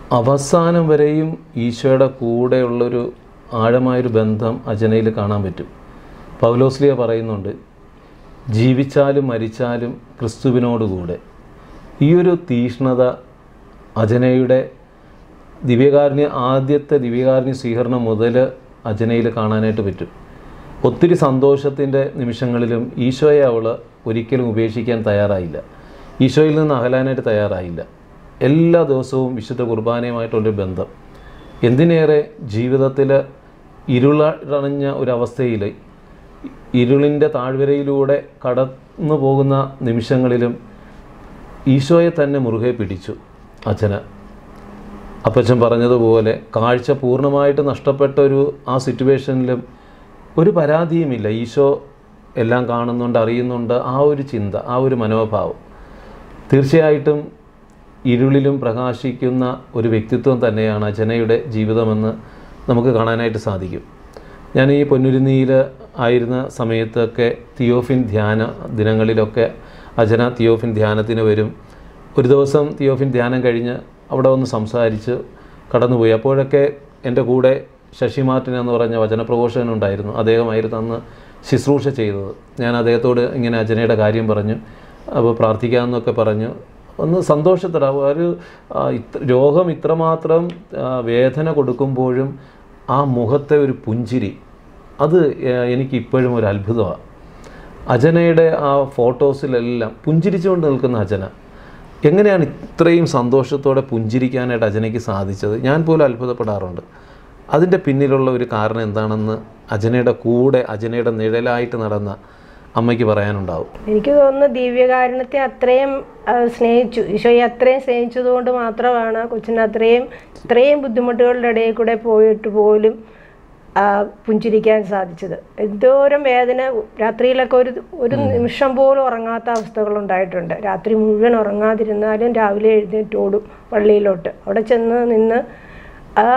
അവസാനം വരെയും ഈശോയുടെ കൂടെയുള്ളൊരു ആഴമായൊരു ബന്ധം അജനയിൽ കാണാൻ പറ്റും പൗലോസ്ലിയ പറയുന്നുണ്ട് ജീവിച്ചാലും മരിച്ചാലും ക്രിസ്തുവിനോടുകൂടെ ഈ ഒരു തീഷ്ണത അജനയുടെ ദിവ്യകാരുണ്യ ആദ്യത്തെ ദിവ്യകാരുണ്യ സ്വീകരണം മുതൽ അജനയിൽ കാണാനായിട്ട് പറ്റും ഒത്തിരി സന്തോഷത്തിൻ്റെ നിമിഷങ്ങളിലും ഈശോയെ അവൾ ഒരിക്കലും ഉപേക്ഷിക്കാൻ തയ്യാറായില്ല ഈശോയിൽ നിന്ന് അകലാനായിട്ട് തയ്യാറായില്ല എല്ലാ ദിവസവും വിശുദ്ധ കുർബാനയുമായിട്ടുള്ളൊരു ബന്ധം എന്തിനേറെ ജീവിതത്തിൽ ഇരുളടഞ്ഞ ഒരവസ്ഥയിൽ ഇരുളിൻ്റെ താഴ്വരയിലൂടെ കടന്നു പോകുന്ന നിമിഷങ്ങളിലും ഈശോയെ തന്നെ മുറുകെ പിടിച്ചു അച്ഛന് അപ്പച്ചൻ പറഞ്ഞതുപോലെ കാഴ്ച പൂർണ്ണമായിട്ട് നഷ്ടപ്പെട്ട ഒരു ആ സിറ്റുവേഷനിലും ഒരു പരാതിയുമില്ല ഈശോ എല്ലാം കാണുന്നുണ്ട് അറിയുന്നുണ്ട് ആ ഒരു ചിന്ത ആ ഒരു മനോഭാവം തീർച്ചയായിട്ടും ഇരുളിലും പ്രകാശിക്കുന്ന ഒരു വ്യക്തിത്വം തന്നെയാണ് അജനയുടെ ജീവിതമെന്ന് നമുക്ക് കാണാനായിട്ട് സാധിക്കും ഞാൻ ഈ പൊന്നുരുന്നിയിൽ ആയിരുന്ന സമയത്തൊക്കെ തിയോഫിൻ ധ്യാന ദിനങ്ങളിലൊക്കെ അജന തിയോഫിൻ ധ്യാനത്തിന് വരും ഒരു ദിവസം തിയോഫിൻ ധ്യാനം കഴിഞ്ഞ് അവിടെ ഒന്ന് സംസാരിച്ച് കടന്നുപോയി അപ്പോഴൊക്കെ എൻ്റെ കൂടെ ശശി മാർട്ടിൻ എന്ന് പറഞ്ഞ വചനപ്രഘോഷകൻ ഉണ്ടായിരുന്നു അദ്ദേഹമായിരുന്നു അന്ന് ശുശ്രൂഷ ചെയ്തത് ഞാൻ അദ്ദേഹത്തോട് ഇങ്ങനെ അജനയുടെ കാര്യം പറഞ്ഞു അപ്പോൾ പ്രാർത്ഥിക്കാമെന്നൊക്കെ പറഞ്ഞു ഒന്ന് സന്തോഷത്തോടെ ഒരു ആ, ഇത്ര രോഗം ഇത്രമാത്രം ആ, വേദന കൊടുക്കുമ്പോഴും ആ മുഖത്തെ ഒരു പുഞ്ചിരി അത് ആ, എനിക്ക് ഇപ്പോഴും ഒരു അത്ഭുതമാണ് അജനയുടെ ആ ഫോട്ടോസിലെല്ലാം പുഞ്ചിരിച്ചുകൊണ്ട് നിൽക്കുന്ന അജന എങ്ങനെയാണ് ഇത്രയും സന്തോഷത്തോടെ പുഞ്ചിരിക്കാനായിട്ട് അജനയ്ക്ക് സാധിച്ചത് ഞാൻ പോലും അത്ഭുതപ്പെടാറുണ്ട് അതിൻ്റെ പിന്നിലുള്ള ഒരു കാരണം എന്താണെന്ന് അജനയുടെ കൂടെ അജനയുടെ നിഴലായിട്ട് നടന്ന അമ്മയ്ക്ക് പറയാനുണ്ടാവും എനിക്ക് തോന്നുന്നു ദിവ്യകാരുണ്യത്തെ അത്രയും ആ, സ്നേഹിച്ചു ഈശോയെ അത്രയും സ്നേഹിച്ചത് കൊണ്ട് മാത്രമാണ് കൊച്ചിന് അത്രയും ഇത്രയും ബുദ്ധിമുട്ടുകളുടെ ഇടയിൽ കൂടെ പോയിട്ട് പോലും ആ, പുഞ്ചിരിക്കാൻ സാധിച്ചത് എന്തോരം വേദന രാത്രിയിലൊക്കെ ഒരു ഒരു നിമിഷം പോലും ഉറങ്ങാത്ത അവസ്ഥകൾ ഉണ്ടായിട്ടുണ്ട് രാത്രി മുഴുവൻ ഉറങ്ങാതിരുന്നാലും രാവിലെ എഴുന്നേറ്റോടും പള്ളിയിലോട്ട് അവിടെ ചെന്ന് നിന്ന് ആ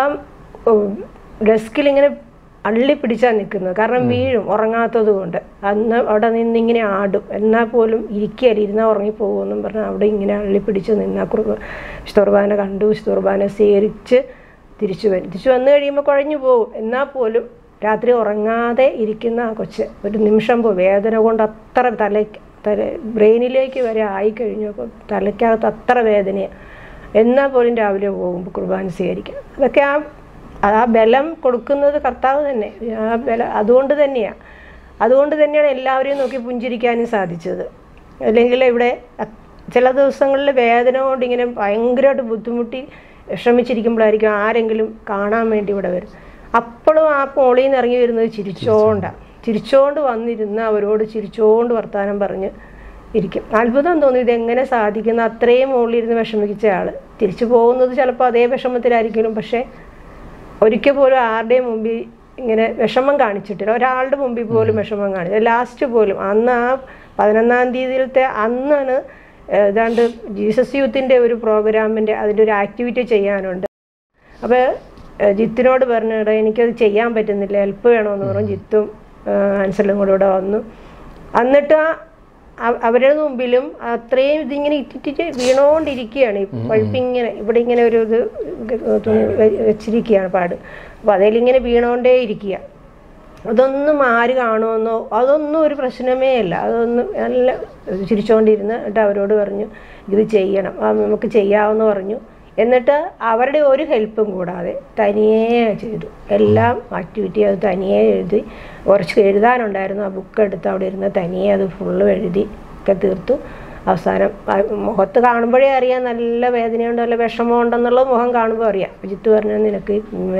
ഡെസ്കിൽ ഇങ്ങനെ അള്ളി പിടിച്ചാൽ നിൽക്കുന്നത് കാരണം വീഴും ഉറങ്ങാത്തത് കൊണ്ട് അന്ന് അവിടെ നിന്ന് ഇങ്ങനെ ആടും എന്നാൽ പോലും ഇരിക്കുകയല്ല ഇരുന്നാൽ ഉറങ്ങിപ്പോകുമെന്നും പറഞ്ഞ് അവിടെ ഇങ്ങനെ അള്ളി പിടിച്ച് നിന്ന കുർബ വിശുദ്ധുർബാന കണ്ടു വിശുദ്ധുർബാന സ്വീകരിച്ച് തിരിച്ചു വരും തിരിച്ചു വന്നു കഴിയുമ്പോൾ കുഴഞ്ഞു പോകും എന്നാൽ പോലും രാത്രി ഉറങ്ങാതെ ഇരിക്കുന്ന ആ കൊച്ച് ഒരു നിമിഷം പോലും വേദന കൊണ്ട് അത്ര തല തല ബ്രെയിനിലേക്ക് വരെ ആയിക്കഴിഞ്ഞപ്പോൾ തലയ്ക്കകത്ത് അത്ര വേദനയാണ് എന്നാൽ പോലും രാവിലെ പോകുമ്പോൾ കുർബാന സ്വീകരിക്കാം അതൊക്കെ ആ ആ ബലം കൊടുക്കുന്നത് കർത്താവ് തന്നെ ആ ബലം അതുകൊണ്ട് തന്നെയാണ് അതുകൊണ്ട് തന്നെയാണ് എല്ലാവരെയും നോക്കി പുഞ്ചിരിക്കാനും സാധിച്ചത് അല്ലെങ്കിൽ ഇവിടെ അ- ചില ദിവസങ്ങളിൽ വേദന കൊണ്ട് ഇങ്ങനെ ഭയങ്കരമായിട്ട് ബുദ്ധിമുട്ടി വിഷമിച്ചിരിക്കുമ്പോഴായിരിക്കും ആരെങ്കിലും കാണാൻ വേണ്ടി ഇവിടെ വരും അപ്പോഴും ആ മോളിൽ നിന്ന് ഇറങ്ങി വരുന്നത് ചിരിച്ചോണ്ടാണ് ചിരിച്ചോണ്ട് വന്നിരുന്ന് അവരോട് ചിരിച്ചോണ്ട് വർത്താനം പറഞ്ഞ് ഇരിക്കും അത്ഭുതം തോന്നി ഇതെങ്ങനെ സാധിക്കുന്ന അത്രയും മുകളിലിരുന്ന് വിഷമിച്ച ആൾ തിരിച്ചു പോകുന്നത് ചിലപ്പോൾ അതേ വിഷമത്തിലായിരിക്കും പക്ഷേ ഒരിക്കൽ പോലും ആരുടെയും മുമ്പിൽ ഇങ്ങനെ വിഷമം കാണിച്ചിട്ടില്ല ഒരാളുടെ മുമ്പിൽ പോലും വിഷമം കാണിച്ചില്ല ലാസ്റ്റ് പോലും അന്ന് ആ പതിനൊന്നാം തീയതിയിലത്തെ അന്നാണ് ഏഹ്, ഏതാണ്ട് ജീസസ് യൂത്തിൻ്റെ ഒരു പ്രോഗ്രാമിൻ്റെ അതിൻ്റെ ഒരു ആക്ടിവിറ്റി ചെയ്യാനുണ്ട് അപ്പോൾ ജിത്തിനോട് പറഞ്ഞിട എനിക്കത് ചെയ്യാൻ പറ്റുന്നില്ല ഹെൽപ്പ് വേണമെന്ന് പറഞ്ഞു ജിത്തും ഏഹ്, അൻസലും കൂടെ ഇവിടെ വന്നു എന്നിട്ട് ആ അവ- അവരുടെ മുമ്പിലും അത്രയും ഇതിങ്ങനെ ഇറ്റിറ്റ് വീണോണ്ടിരിക്കുകയാണ് ഈ പഴുപ്പ് ഇങ്ങനെ ഇവിടെ ഇങ്ങനെ ഒരു ഇത് തുണി വെ- വെച്ചിരിക്കുകയാണ് പാട് അപ്പോൾ അതിലിങ്ങനെ വീണോണ്ടേ ഇരിക്കുക അതൊന്നും ആര് കാണുമെന്നോ അതൊന്നും ഒരു പ്രശ്നമേ അല്ല അതൊന്നും നല്ല ചിരിച്ചുകൊണ്ടിരുന്ന് എന്നിട്ട് അവരോട് പറഞ്ഞു ഇത് ചെയ്യണം ആ നമുക്ക് ചെയ്യാമെന്ന് പറഞ്ഞു എന്നിട്ട് അവരുടെ ഒരു ഹെൽപ്പും കൂടാതെ തനിയേ ചെയ്തു എല്ലാം ആക്ടിവിറ്റി അത് തനിയേ എഴുതി കുറച്ച് എഴുതാനുണ്ടായിരുന്നു ആ ബുക്ക് എടുത്ത് അവിടെ ഇരുന്ന് തനിയെ അത് ഫുള്ള് എഴുതി ഒക്കെ തീർത്തു അവസാനം ആ മുഖത്ത് കാണുമ്പോഴേ അറിയാം നല്ല വേദനയുണ്ട് നല്ല വിഷമമുണ്ടെന്നുള്ള മുഖം കാണുമ്പോൾ അറിയാം ജിത്ത് പറഞ്ഞു നിനക്ക്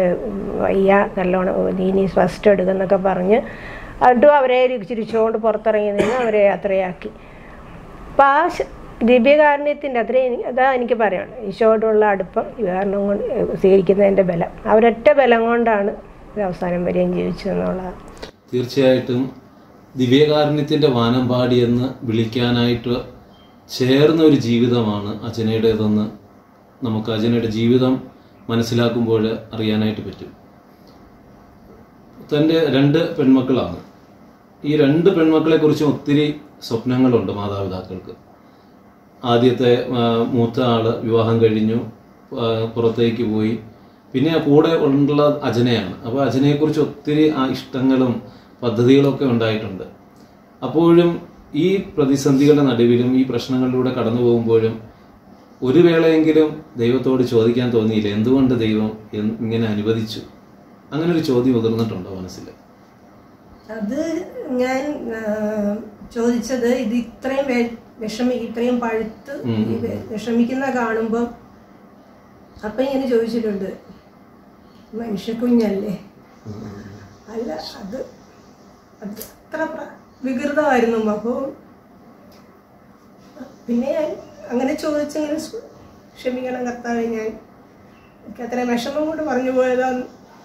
വയ്യ നല്ലോണം നീ നീ ഫസ്റ്റ് എടുക്കുന്നൊക്കെ പറഞ്ഞ് എന്നിട്ടും അവരെ ചിരിച്ചുകൊണ്ട് പുറത്തിറങ്ങി നിന്ന് അവരെ യാത്രയാക്കി അപ്പം ആ ശ- ദിവ്യകാരുണ്യത്തിൻ്റെ അത്രയും എനിക്ക് അതാ എനിക്ക് പറയാനുള്ളത് ഈശോയോടുള്ള അടുപ്പം വികാരണം കൊണ്ട് സ്വീകരിക്കുന്നതിൻ്റെ ബലം അവരൊറ്റ ബലം കൊണ്ടാണ് ഇത് അവസാനം വരെയും ജീവിച്ചതെന്നുള്ളതാണ് തീർച്ചയായിട്ടും ദിവ്യകാരുണ്യത്തിൻ്റെ വാനമ്പാടി എന്ന് വിളിക്കാനായിട്ട് ചേർന്ന ഒരു ജീവിതമാണ് അജനയുടേതെന്ന് നമുക്ക് അജനയുടെ ജീവിതം മനസ്സിലാക്കുമ്പോൾ അറിയാനായിട്ട് പറ്റും തൻ്റെ രണ്ട് പെൺമക്കളാണ് ഈ രണ്ട് പെൺമക്കളെക്കുറിച്ചും ഒത്തിരി സ്വപ്നങ്ങളുണ്ട് മാതാപിതാക്കൾക്ക് ആദ്യത്തെ ആ, മൂത്ത ആള് വിവാഹം കഴിഞ്ഞു ആ, പുറത്തേക്ക് പോയി പിന്നെ ആ കൂടെ ഉള്ള അജനയാണ് അപ്പോൾ അജനയെക്കുറിച്ച് ഒത്തിരി ആ ഇഷ്ടങ്ങളും പദ്ധതികളും ഒക്കെ ഉണ്ടായിട്ടുണ്ട് അപ്പോഴും ഈ പ്രതിസന്ധികളുടെ നടുവിലും ഈ പ്രശ്നങ്ങളിലൂടെ കടന്നു പോകുമ്പോഴും ഒരു വേളയെങ്കിലും ദൈവത്തോട് ചോദിക്കാൻ തോന്നിയില്ല എന്തുകൊണ്ട് ദൈവം എന്ന് ഇങ്ങനെ അനുവദിച്ചു അങ്ങനെ ഒരു ചോദ്യം ഉതിർന്നിട്ടുണ്ടോ മനസ്സിൽ അത് ഞാൻ ആ, ചോദിച്ചത് ഇത് ഇത്രയും വെ- വിഷമി ഇത്രയും പഴുത്ത് ഈ വെ- വിഷമിക്കുന്ന കാണുമ്പം അപ്പം ഇങ്ങനെ ചോദിച്ചിട്ടുണ്ട് മനുഷ്യ കുഞ്ഞല്ലേ അല്ല അത് അത് അത്ര പ്ര- വികൃതമായിരുന്നു അപ്പോൾ പിന്നെ ഞാൻ അങ്ങനെ ചോദിച്ചിങ്ങനെ സു- ക്ഷമിക്കണം കർത്താവെ ഞാൻ എനിക്ക് അത്ര വിഷമം കൊണ്ട് പറഞ്ഞു പോയതാന്ന്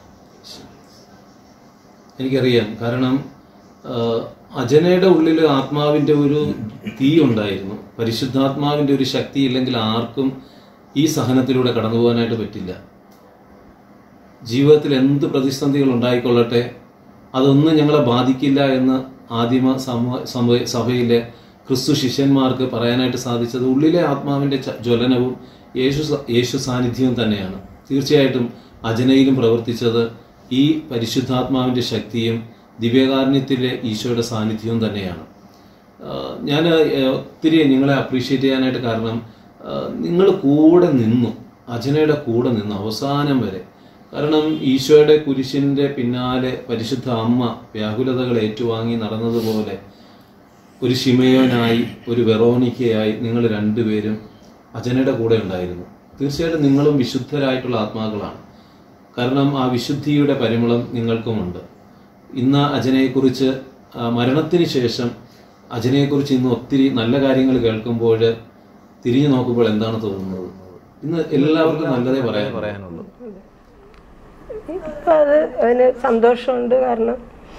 എനിക്കറിയാം കാരണം ആ, അജനയുടെ ഉള്ളിൽ ആത്മാവിൻ്റെ ഒരു തീ ഉണ്ടായിരുന്നു പരിശുദ്ധാത്മാവിൻ്റെ ഒരു ശക്തി ഇല്ലെങ്കിൽ ആർക്കും ഈ സഹനത്തിലൂടെ കടന്നു പോകാനായിട്ട് പറ്റില്ല ജീവിതത്തിൽ എന്ത് പ്രതിസന്ധികൾ ഉണ്ടായിക്കൊള്ളട്ടെ അതൊന്നും ഞങ്ങളെ ബാധിക്കില്ല എന്ന് ആദിമ സമൂഹ സമൂഹ- സഭയിലെ ക്രിസ്തു ശിഷ്യന്മാർക്ക് പറയാനായിട്ട് സാധിച്ചത് ഉള്ളിലെ ആത്മാവിൻ്റെ ച- ജ്വലനവും യേശു സ- യേശു സാന്നിധ്യവും തന്നെയാണ് തീർച്ചയായിട്ടും അജനയിലും പ്രവർത്തിച്ചത് ഈ പരിശുദ്ധാത്മാവിൻ്റെ ശക്തിയും ദിവ്യകാരുണ്യത്തിലെ ഈശോയുടെ സാന്നിധ്യവും തന്നെയാണ് ഞാൻ ഒത്തിരി നിങ്ങളെ അപ്രീഷിയേറ്റ് ചെയ്യാനായിട്ട് കാരണം നിങ്ങൾ കൂടെ നിന്നു അജനയുടെ കൂടെ നിന്നു അവസാനം വരെ കാരണം ഈശോയുടെ കുരിശിൻ്റെ പിന്നാലെ പരിശുദ്ധ അമ്മ വ്യാകുലതകൾ ഏറ്റുവാങ്ങി നടന്നതുപോലെ ഒരു ശിമയോനായി ഒരു വെറോണിക്കയായി നിങ്ങൾ രണ്ടുപേരും അജനയുടെ കൂടെ ഉണ്ടായിരുന്നു തീർച്ചയായിട്ടും നിങ്ങളും വിശുദ്ധരായിട്ടുള്ള ആത്മാക്കളാണ് കാരണം ആ വിശുദ്ധിയുടെ പരിമളം നിങ്ങൾക്കുമുണ്ട് ഇന്ന് അജനയെക്കുറിച്ച് ആ, മരണത്തിന് ശേഷം അജനയെക്കുറിച്ച് ഇന്ന് ഒത്തിരി നല്ല കാര്യങ്ങൾ കേൾക്കുമ്പോൾ തിരിഞ്ഞു നോക്കുമ്പോൾ എന്താണ് തോന്നുന്നത് ഇന്ന് എല്ലാവർക്കും നല്ലതേ പറയാൻ പറയാനുള്ളൂ ഇപ്പം അത് അതിന് സന്തോഷമുണ്ട് കാരണം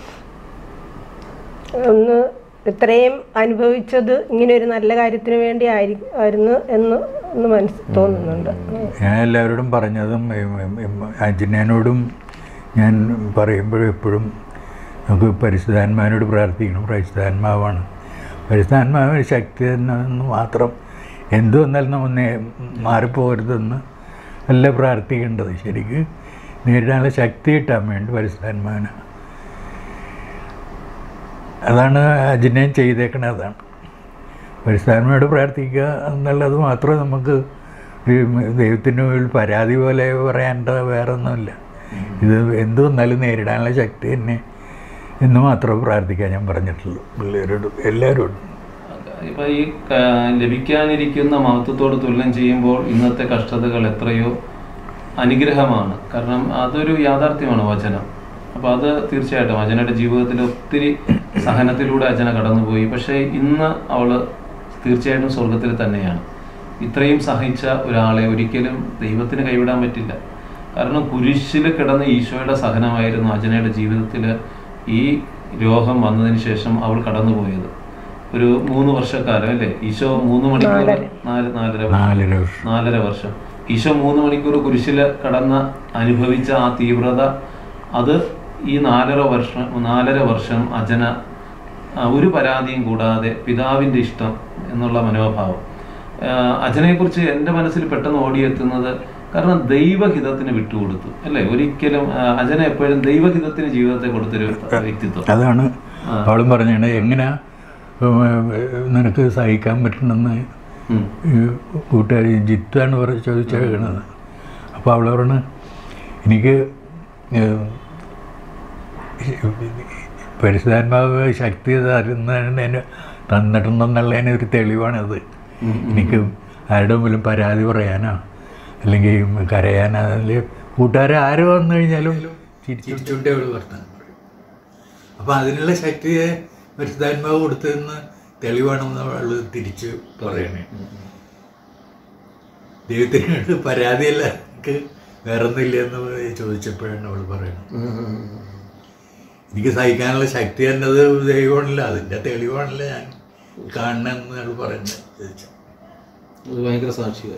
ഒന്ന് ഇത്രയും അനുഭവിച്ചത് ഇങ്ങനെ ഒരു നല്ല കാര്യത്തിന് വേണ്ടി ആയിരി ആയിരുന്നു എന്ന് ഒന്ന് മനസ്സ് തോന്നുന്നുണ്ട് ഞാൻ എല്ലാവരോടും പറഞ്ഞതും ഉം, ഉം, ഉം, അജിനോടും ഞാൻ പറയുമ്പോഴും എപ്പോഴും നമുക്ക് പരിശുദ്ധാത്മാവിനോട് പ്രാർത്ഥിക്കണം പരിശുദ്ധാത്മാവാണ് പരിശുദ്ധാത്മാവിന് ശക്തി എന്ന് മാത്രം എന്തു വന്നാലും നമ്മൾ നേ- മാറിപ്പോകരുതെന്ന് അല്ല പ്രാർത്ഥിക്കേണ്ടത് ശരിക്ക് നേരിടാനുള്ള ശക്തി കിട്ടാൻ വേണ്ടി പരിശുദ്ധാത്മാവിന് അതാണ് അജിനയം ചെയ്തേക്കണത് അതാണ് പരിശുദ്ധാത്മയോട് പ്രാർത്ഥിക്കുക എന്നുള്ളത് മാത്രമേ നമുക്ക് ഈ ദൈവത്തിൻ്റെ മുകളിൽ പരാതി പോലെ പറയേണ്ട വേറെ ഒന്നുമില്ല ഇത് എന്ത് വന്നാലും നേരിടാനുള്ള ശക്തി തന്നെ എന്ന് മാത്രമേ പ്രാർത്ഥിക്കാൻ ഞാൻ പറഞ്ഞിട്ടുള്ളൂ പിള്ളേരോട് എല്ലാവരോടും ഇപ്പൊ ഈ ക- ലഭിക്കാനിരിക്കുന്ന മഹത്വത്തോട് തുലനം ചെയ്യുമ്പോൾ ഇന്നത്തെ കഷ്ടതകൾ എത്രയോ അനുഗ്രഹമാണ് കാരണം അതൊരു യാഥാർത്ഥ്യമാണ് വചനം അപ്പൊ അത് തീർച്ചയായിട്ടും അജനയുടെ ജീവിതത്തിൽ ഒത്തിരി സഹനത്തിലൂടെ അജന കടന്നുപോയി പക്ഷേ ഇന്ന് അവള് തീർച്ചയായിട്ടും സ്വർഗത്തിൽ തന്നെയാണ് ഇത്രയും സഹിച്ച ഒരാളെ ഒരിക്കലും ദൈവത്തിന് കൈവിടാൻ പറ്റില്ല കാരണം കുരിശിൽ കിടന്ന ഈശോയുടെ സഹനമായിരുന്നു അജനയുടെ ജീവിതത്തിൽ ഈ രോഗം വന്നതിന് ശേഷം അവൾ കടന്നുപോയത് ഒരു മൂന്ന് വർഷക്കാലം അല്ലേ ഈശോ മൂന്ന് മണിക്കൂർ നാല് നാലര വർഷം. നാലര വർഷം നാലര വർഷം ഈശോ മൂന്ന് മണിക്കൂർ കുരിശിൽ കടന്ന് അനുഭവിച്ച ആ തീവ്രത അത് ഈ നാലര വർഷം നാലര വർഷം അജന ആ, ഒരു പരാതിയും കൂടാതെ പിതാവിൻ്റെ ഇഷ്ടം എന്നുള്ള മനോഭാവം ആ, അജനയെക്കുറിച്ച് എൻ്റെ മനസ്സിൽ പെട്ടെന്ന് ഓടിയെത്തുന്നത് കാരണം ദൈവഹിതത്തിന് വിട്ടുകൊടുത്തു അല്ലേ ഒരിക്കലും ആ, അജന എപ്പോഴും ദൈവഹിതത്തിന് ജീവിതത്തെ കൊടുത്തൊരു വ്യക്തിത്വം അതാണ് അവളും പറഞ്ഞാണ് എങ്ങനെ നിനക്ക് സഹിക്കാൻ പറ്റണമെന്ന് ഉം. ഈ കൂട്ടുകാരി ജിത്താണ് പറഞ്ഞ് ചോദിച്ചേക്കണത് അപ്പോൾ അവൾ പറഞ്ഞു എനിക്ക് ഏഹ്, പരിശുദ്ധാത്മാവ് ശക്തി തരുന്നതിന് തന്നിട്ടുണ്ടെന്നുള്ളതിന് ഒരു തെളിവാണത് എനിക്ക് ആരുടെ മുമ്പിലും പരാതി പറയാനോ അല്ലെങ്കിൽ കരയാനോ അല്ലെങ്കിൽ കൂട്ടുകാരെ ആര് വന്നു കഴിഞ്ഞാലും ചിരിച്ചുകൊണ്ടേ അവൾ വർത്തമാനം പറയും അപ്പം അതിനുള്ള ശക്തിയെ പരിശുദ്ധാത്മാവ് കൊടുത്തതെന്ന് തെളിവാണെന്ന് അവൾ തിരിച്ച് പറയണേ ദൈവത്തിനോട് പരാതിയല്ല എനിക്ക് വേറൊന്നുമില്ല എന്ന് ചോദിച്ചപ്പോഴാണ് അവൾ പറയുന്നത് എനിക്ക് സഹിക്കാനുള്ള ശക്തി തന്നത് ദൈവമാണല്ലോ അതിൻ്റെ തെളിവാണല്ലോ ഞാൻ കാണണമെന്ന് അവൾ പറയുന്നത് ചോദിച്ചു അത് ഭയങ്കര സാക്ഷിക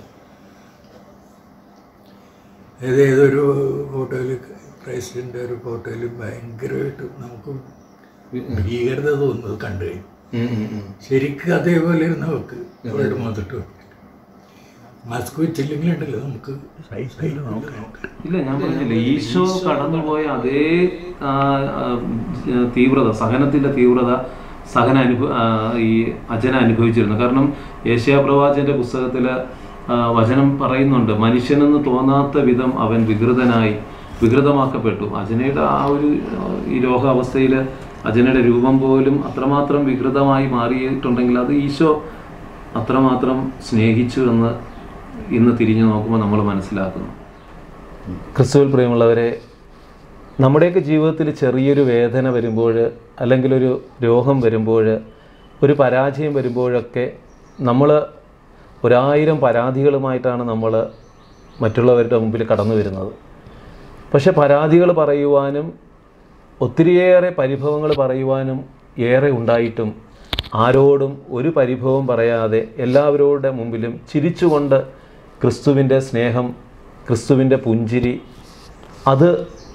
അതായത് ഏതൊരു ഫോട്ടോയിൽ ക്രൈസ്റ്റിൻ്റെ ഒരു ഫോട്ടോയിൽ ഭയങ്കരമായിട്ട് നമുക്ക് ഭീകരത തോന്നുന്നത് കണ്ടു കഴിഞ്ഞു ശരിക്കും അതേപോലെ ഇരുന്ന് അവൾക്ക് അവളുടെ മുഖത്തിട്ട് മാസ്ക് വെച്ചില്ലെങ്കിലുണ്ടല്ലോ നമുക്ക് സൈക്കിളിൽ നോക്കാം ഇല്ല ഞാൻ പറഞ്ഞില്ല ഈശോ കടന്നുപോയ അതേ ആ, ആ, തീവ്രത സഹനത്തിന്റെ തീവ്രത സഹന അനുഭവ ആ, ഈ അജന അനുഭവിച്ചിരുന്നു കാരണം ഏഷ്യാ പ്രവാചന്റെ പുസ്തകത്തില് ആ, വചനം പറയുന്നുണ്ട് മനുഷ്യനെന്ന് തോന്നാത്ത വിധം അവൻ വികൃതനായി വികൃതമാക്കപ്പെട്ടു അജനയുടെ ആ ഒരു ആ, ഈ രോഗാവസ്ഥയിൽ അജനയുടെ രൂപം പോലും അത്രമാത്രം വികൃതമായി മാറിയിട്ടുണ്ടെങ്കിൽ അത് ഈശോ അത്രമാത്രം സ്നേഹിച്ചു എന്ന് ഇന്ന് തിരിഞ്ഞു നോക്കുമ്പോൾ നമ്മൾ മനസ്സിലാക്കുന്നു ക്രിസ്തുവിൽ പ്രിയമുള്ളവരെ നമ്മുടെയൊക്കെ ജീവിതത്തിൽ ചെറിയൊരു വേദന വരുമ്പോൾ അല്ലെങ്കിൽ ഒരു രോഗം വരുമ്പോൾ ഒരു പരാജയം വരുമ്പോഴൊക്കെ നമ്മൾ ഒരായിരം പരാതികളുമായിട്ടാണ് നമ്മൾ മറ്റുള്ളവരുടെ മുമ്പിൽ കടന്നു വരുന്നത് പക്ഷെ പരാതികൾ പറയുവാനും ഒത്തിരിയേറെ പരിഭവങ്ങൾ പറയുവാനും ഏറെ ഉണ്ടായിട്ടും ആരോടും ഒരു പരിഭവം പറയാതെ എല്ലാവരുടെ മുമ്പിലും ചിരിച്ചുകൊണ്ട് ക്രിസ്തുവിൻ്റെ സ്നേഹം ക്രിസ്തുവിൻ്റെ പുഞ്ചിരി അത്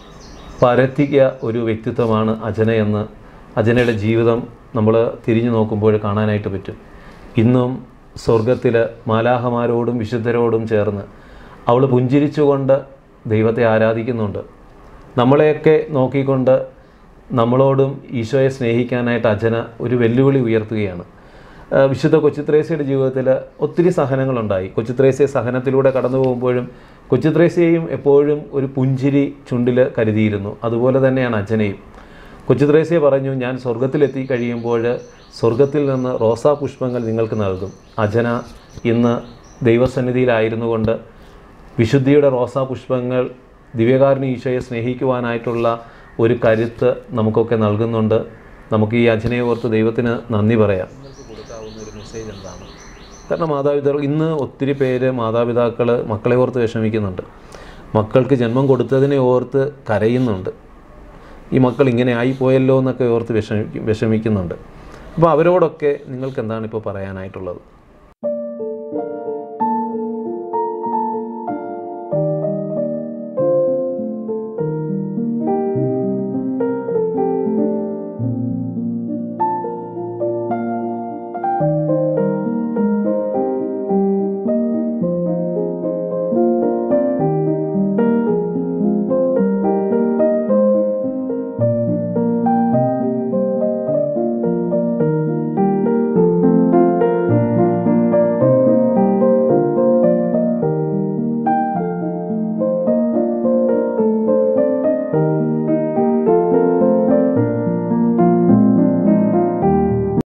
പരത്തിയ ഒരു വ്യക്തിത്വമാണ് അജനയെന്ന് അജനയുടെ ജീവിതം നമ്മൾ തിരിഞ്ഞു നോക്കുമ്പോൾ കാണാനായിട്ട് പറ്റും ഇന്നും സ്വർഗത്തിൽ മാലാഹമാരോടും വിശുദ്ധരോടും ചേർന്ന് അവൾ പുഞ്ചിരിച്ചുകൊണ്ട് ദൈവത്തെ ആരാധിക്കുന്നുണ്ട് നമ്മളെയൊക്കെ നോക്കിക്കൊണ്ട് നമ്മളോടും ഈശോയെ സ്നേഹിക്കാനായിട്ട് അജന ഒരു വെല്ലുവിളി ഉയർത്തുകയാണ് ആ, വിശുദ്ധ കൊച്ചുത്രേസ്യയുടെ ജീവിതത്തിൽ ഒത്തിരി സഹനങ്ങളുണ്ടായി കൊച്ചുത്രേസ്യ സഹനത്തിലൂടെ കടന്നു പോകുമ്പോഴും കൊച്ചുത്രേസ്യയും എപ്പോഴും ഒരു പുഞ്ചിരി ചുണ്ടിൽ കരുതിയിരുന്നു അതുപോലെ തന്നെയാണ് അജനയും കൊച്ചുത്രേസ്യ പറഞ്ഞു ഞാൻ സ്വർഗത്തിലെത്തി കഴിയുമ്പോൾ സ്വർഗത്തിൽ നിന്ന് റോസാ പുഷ്പങ്ങൾ നിങ്ങൾക്ക് നൽകും അജന ഇന്ന് ദൈവസന്നിധിയിലായിരുന്നു കൊണ്ട് വിശുദ്ധിയുടെ റോസാ പുഷ്പങ്ങൾ ദിവ്യകാരുണ്യ ഈശോയെ സ്നേഹിക്കുവാനായിട്ടുള്ള ഒരു കരുത്ത് നമുക്കൊക്കെ നൽകുന്നുണ്ട് നമുക്ക് ഈ അജനയെ ഓർത്ത് ദൈവത്തിന് നന്ദി പറയാം കൊടുക്കാവുന്ന ഒരു മെസ്സേജ് എന്താണ് കാരണം മാതാപിതാക്കൾ ഇന്ന് ഒത്തിരി പേര് മാതാപിതാക്കൾ മക്കളെ ഓർത്ത് വിഷമിക്കുന്നുണ്ട് മക്കൾക്ക് ജന്മം കൊടുത്തതിനെ ഓർത്ത് കരയുന്നുണ്ട് ഈ മക്കൾ ഇങ്ങനെ ആയിപ്പോയല്ലോ എന്നൊക്കെ ഓർത്ത് വിഷമിക്കും വിഷമിക്കുന്നുണ്ട് അപ്പോൾ അവരോടൊക്കെ നിങ്ങൾക്ക് എന്താണ് ഇപ്പോൾ പറയാനായിട്ടുള്ളത്